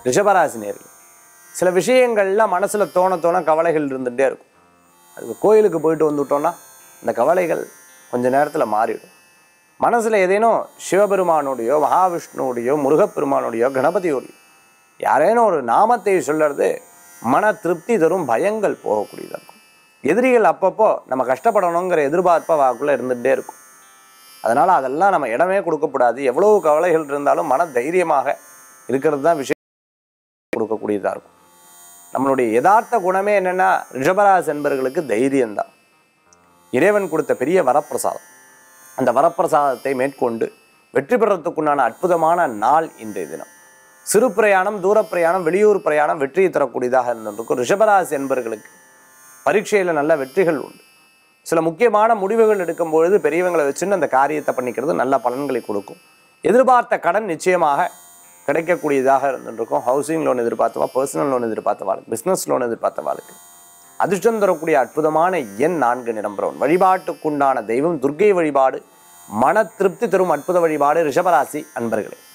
ரிஷபராசி நேர்கள் சில விஷயங்கள்ல மனசுல தோண தோண கவலைகள் இருந்துகிட்டே இருக்கும் அதுக்கு கோயிலுக்கு போயிட்டு வந்துவிட்டோம்னா இந்த கவலைகள் கொஞ்ச நேரத்துல மாறிடும் மனசுல ஏதேனும் சிவபெருமானுடையோ மகாவிஷ்ணுவுடையோ முருகப்பெருமானுடையோ கணபதியோடையோ யாரேனும் ஒரு நாமத்தை சொல்றது மன திருப்தி தரும் பயங்கள் போகக்கூடியதாக இருக்கும் எதிரிகள் அப்பப்போ நம்ம கஷ்டப்படணுங்கிற எதிர்பார்ப்பை வாக்குள்ள இருந்துகிட்டே இருக்கும் அதனால அதெல்லாம் நம்ம இடமே கொடுக்கக்கூடாது எவ்வளவு கவலைகள் இருந்தாலும் மன தைரியமாக இருக்கிறது தான் விஷயம் கொடுக்கக்கூடியதாக இருக்கும் நம்மளுடைய யதார்த்த குணமே என்னன்னா ரிஷபராசி என்பர்களுக்கு தைரியம்தான் இறைவன் கொடுத்த பெரிய வரப்பிரசாதம் அந்த வரப்பிரசாதத்தை மேற்கொண்டு வெற்றி பெறத்துக்குண்டான அற்புதமான நாள் இன்றைய தினம் சிறு பிரயாணம் தூர பிரயாணம் வெளியூர் பிரயாணம் வெற்றியை தரக்கூடியதாக இருந்திருக்கும் ரிஷபராசி என்பர்களுக்கு பரீட்சையில் நல்ல வெற்றிகள் உண்டு சில முக்கியமான முடிவுகள் எடுக்கும் பொழுது பெரியவங்களை வச்சுன்னு அந்த காரியத்தை பண்ணிக்கிறது நல்ல பலன்களை கொடுக்கும் எதிர்பார்த்த கடன் நிச்சயமாக கிடைக்கக்கூடியதாக இருந்திருக்கும் ஹவுசிங் லோன் எதிர்பார்த்தவா பர்சனல் லோன் எதிர்பார்த்தவாளுக்கு பிஸ்னஸ் லோன் எதிர்பார்த்தவாளுக்கு அதிர்ஷ்டம் தரக்கூடிய அற்புதமான எண் நான்கு நிரம்புறவன் வழிபாட்டுக்குண்டான தெய்வம் துர்க்கை வழிபாடு மன திருப்தி தரும் அற்புத வழிபாடு ரிஷபராசி அன்பர்களே